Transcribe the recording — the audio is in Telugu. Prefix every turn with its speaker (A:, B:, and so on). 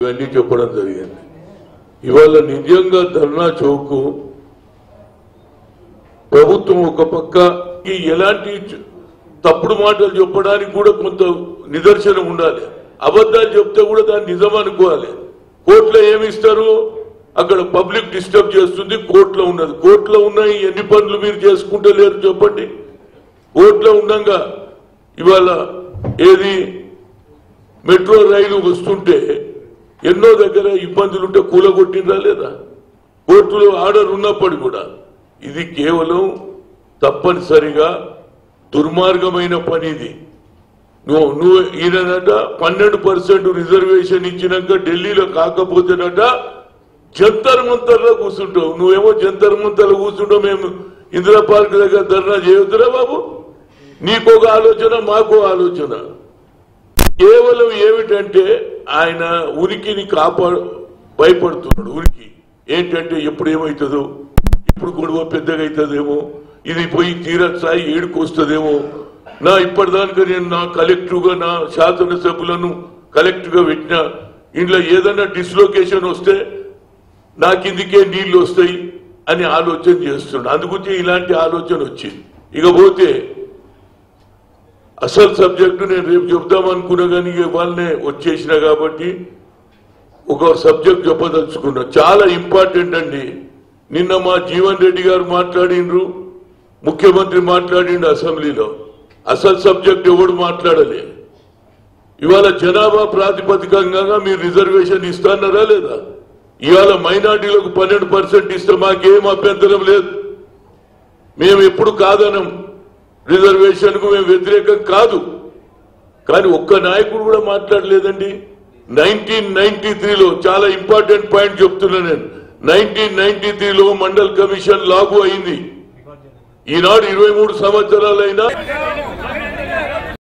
A: ఇవన్నీ చెప్పడం జరిగింది ఇవాళ నిజంగా ధర్నా చౌకు ప్రభుత్వం ఒక పక్క ఈ ఎలాంటి చ- తప్పుడు మాటలు చెప్పడానికి కూడా కొంత నిదర్శనం ఉండాలి అబద్ధాలు చెప్తే కూడా దాన్ని నిజం అనుకోవాలి కోర్టులో ఏమి ఇస్తారు అక్కడ పబ్లిక్ డిస్టర్బ్ చేస్తుంది కోర్టులో ఉన్నది కోర్టులో ఉన్నాయి ఎన్ని పనులు మీరు చేసుకుంటే లేరు చెప్పండి కోర్టులో ఉండగా ఇవాళ ఏది మెట్రో రైలు వస్తుంటే ఎన్నో దగ్గర ఇబ్బందులుంటే కూలగొట్టిందా లేదా కోర్టులో ఆర్డర్ ఉన్నప్పటికీ కూడా ఇది కేవలం తప్పనిసరిగా దుర్మార్గమైన పని ఇది నువ్వు నువ్వు ఈయనట పన్నెండు పర్సెంట్ రిజర్వేషన్ ఇచ్చినాక ఢిల్లీలో కాకపోతేనట జంతర్ మంతర్లో కూర్చుంటావు నువ్వేమో జంతర్ మంతర్లో కూర్చుంటావు మేము ఇందిరా పార్క్ దగ్గర ధర్నా చేయొద్దురా బాబు నీకు ఒక ఆలోచన మాకు ఆలోచన కేవలం ఏమిటంటే ఆయన ఉనికిని కాపాడు భయపడుతున్నాడు ఉనికి ఏంటంటే ఎప్పుడు ఏమవుతుందో ఇప్పుడు గొడవ పెద్దగా అవుతుందేమో ఇది పోయి తీరస్థాయి ఏడుకు వస్తుందేమో నా ఇప్పటిదానిక నేను నా కలెక్టివ్ గా నా శాసనసభ్యులను కలెక్టివ్ గా పెట్టిన ఇంట్లో ఏదైనా డిస్లొకేషన్ వస్తే నా కిందికే నీళ్లు వస్తాయి అని ఆలోచన చేస్తున్నాడు అందుగురించి ఇలాంటి ఆలోచన వచ్చింది ఇక పోతే అసలు సబ్జెక్టు నేను రేపు చెప్దాం అనుకున్నా కానీ ఇక వాళ్ళనే వచ్చేసిన కాబట్టి ఒక సబ్జెక్ట్ చెప్పదలుచుకున్నా చాలా ఇంపార్టెంట్ అండి నిన్న మా జీవన్ రెడ్డి గారు మాట్లాడిండ్రు ముఖ్యమంత్రి మాట్లాడిండు అసెంబ్లీలో అసలు సబ్జెక్ట్ ఎవడు మాట్లాడలే ఇవాళ జనాభా ప్రాతిపదికంగా మీరు రిజర్వేషన్ ఇస్తాన్నారా లేదా ఇవాళ మైనార్టీలకు పన్నెండు పర్సెంట్ ఇస్తే మాకేం అభ్యంతరం లేదు మేము ఎప్పుడు కాదనం రిజర్వేషన్ కు మేము వ్యతిరేకం కాదు కానీ ఒక్క నాయకుడు కూడా మాట్లాడలేదండి నైన్టీన్ నైన్టీ త్రీలో చాలా ఇంపార్టెంట్ పాయింట్ చెప్తున్నా నేను నైన్టీన్ నైన్టీ త్రీలో మండల్ కమిషన్ లాగు అయింది ఈనాడు ఇరవై మూడు సంవత్సరాలైనా